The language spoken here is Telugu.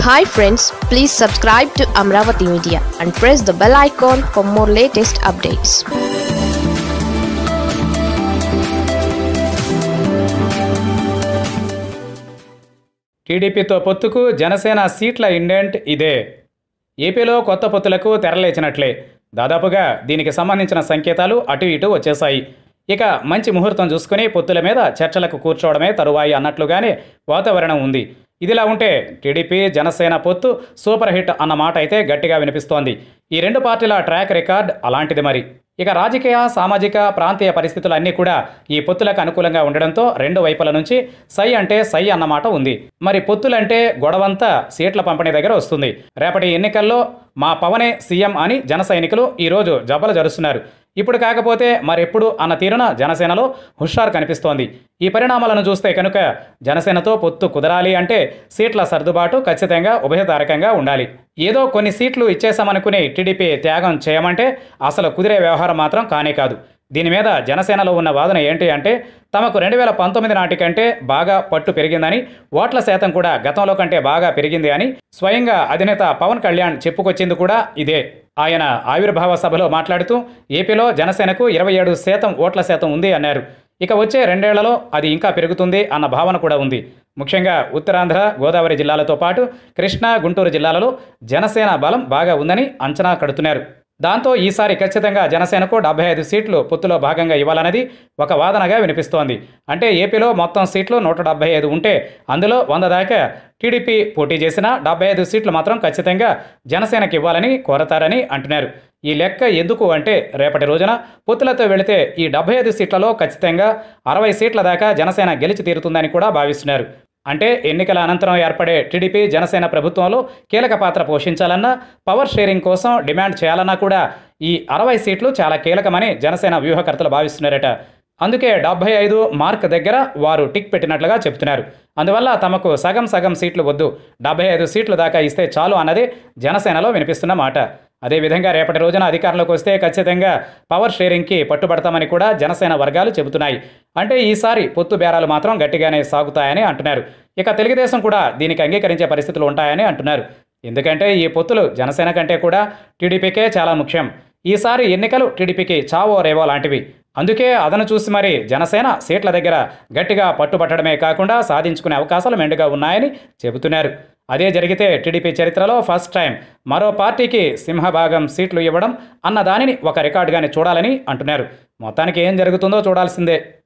hi friends please subscribe to Amaravati media and press the bell icon for more latest updates టీడీపీతో పొత్తుకు జనసేన సీట్ల ఇండెంట్ ఇదే ఏపీలో కొత్త పొత్తులకు తెరలేచినట్లే దాదాపుగా దీనికి సంబంధించిన సంకేతాలు అటు ఇటు వచ్చేశాయి ఇక మంచి ముహూర్తం చూసుకుని పొత్తుల మీద చర్చలకు కూర్చోవడమే తరువాయి అన్నట్లుగానే వాతావరణం ఉంది ఇదిలా ఉంటే టీడీపీ జనసేన పొత్తు సూపర్ హిట్ అన్న మాట అయితే గట్టిగా వినిపిస్తోంది ఈ రెండు పార్టీల ట్రాక్ రికార్డ్ అలాంటిది మరి ఇక రాజకీయ సామాజిక ప్రాంతీయ పరిస్థితులు అన్నీ కూడా ఈ పొత్తులకు అనుకూలంగా ఉండడంతో రెండు వైపుల నుంచి సై అంటే సై అన్నమాట ఉంది మరి పొత్తులంటే గొడవంతా సీట్ల పంపిణీ దగ్గర వస్తుంది రేపటి ఎన్నికల్లో మా పవనే సీఎం అని జన సైనికులు ఈరోజు జబ్బలు జరుస్తున్నారు ఇప్పుడు కాకపోతే మరెప్పుడు అన్న తీరున జనసేనలో హుషారు కనిపిస్తోంది ఈ పరిణామాలను చూస్తే కనుక జనసేనతో పొత్తు కుదరాలి అంటే సీట్ల సర్దుబాటు ఖచ్చితంగా ఉభయతారకంగా ఉండాలి ఏదో కొన్ని సీట్లు ఇచ్చేసామనుకుని టీడీపీ త్యాగం చేయమంటే అసలు కుదిరే వ్యవహారం మాత్రం కానే కాదు దీని మీద జనసేనలో ఉన్న వాదన ఏంటి అంటే తమకు రెండు వేల పంతొమ్మిది నాటి కంటే బాగా పట్టు పెరిగిందని ఓట్ల శాతం కూడా గతంలో కంటే బాగా పెరిగింది అని స్వయంగా అధినేత పవన్ కళ్యాణ్ చెప్పుకొచ్చింది కూడా ఇదే ఆయన ఆవిర్భావ సభలో మాట్లాడుతూ ఏపీలో జనసేనకు ఇరవై ఏడు శాతం ఓట్ల శాతం ఉంది అన్నారు ఇక వచ్చే రెండేళ్లలో అది ఇంకా పెరుగుతుంది అన్న భావన కూడా ఉంది ముఖ్యంగా ఉత్తరాంధ్ర గోదావరి జిల్లాలతో పాటు కృష్ణా గుంటూరు జిల్లాలలో జనసేన బలం బాగా ఉందని అంచనా కడుతున్నారు దాంతో ఈసారి ఖచ్చితంగా జనసేనకు డెబ్బై ఐదు సీట్లు పొత్తులో భాగంగా ఇవ్వాలన్నది ఒక వాదనగా వినిపిస్తోంది అంటే ఏపీలో మొత్తం సీట్లు నూట డెబ్బై ఐదు ఉంటే అందులో వంద దాకా టీడీపీ పోటీ చేసిన డెబ్బై ఐదు సీట్లు మాత్రం ఖచ్చితంగా జనసేనకి ఇవ్వాలని కోరతారని అంటున్నారు ఈ లెక్క ఎందుకు అంటే రేపటి రోజున పొత్తులతో వెళితే ఈ డెబ్బై ఐదు సీట్లలో ఖచ్చితంగా అరవై సీట్ల దాకా జనసేన గెలిచి తీరుతుందని కూడా భావిస్తున్నారు అంటే ఎన్నికల అనంతరం ఏర్పడే టీడీపీ జనసేన ప్రభుత్వంలో కీలక పాత్ర పోషించాలన్నా పవర్ షేరింగ్ కోసం డిమాండ్ చేయాలన్నా కూడా ఈ అరవై సీట్లు చాలా కీలకమని జనసేన వ్యూహకర్తలు భావిస్తున్నారట అందుకే డెబ్బై ఐదు మార్క్ దగ్గర వారు టిక్ పెట్టినట్లుగా చెప్తున్నారు అందువల్ల తమకు సగం సగం సీట్లు వద్దు డెబ్బై ఐదు సీట్లు దాకా ఇస్తే చాలు అన్నదే జనసేనలో వినిపిస్తున్న మాట అదేవిధంగా రేపటి రోజున అధికారంలోకి వస్తే ఖచ్చితంగా పవర్ షేరింగ్కి పట్టుబడతామని కూడా జనసేన వర్గాలు చెబుతున్నాయి అంటే ఈసారి పొత్తు బేరాలు మాత్రం గట్టిగానే సాగుతాయని అంటున్నారు ఇక తెలుగుదేశం కూడా దీనికి అంగీకరించే పరిస్థితులు ఉంటాయని అంటున్నారు ఎందుకంటే ఈ పొత్తులు జనసేన కంటే కూడా టీడీపీకే చాలా ముఖ్యం ఈసారి ఎన్నికలు టీడీపీకి చావో రేవో లాంటివి అందుకే అదను చూసి మరి జనసేన సీట్ల దగ్గర గట్టిగా పట్టుబట్టడమే కాకుండా సాధించుకునే అవకాశాలు మెండుగా ఉన్నాయని చెబుతున్నారు అదే జరిగితే టీడీపీ చరిత్రలో ఫస్ట్ టైం మరో పార్టీకి సింహభాగం సీట్లు ఇవ్వడం అన్న దానిని ఒక రికార్డుగానే చూడాలని అంటున్నారు మొత్తానికి ఏం జరుగుతుందో చూడాల్సిందే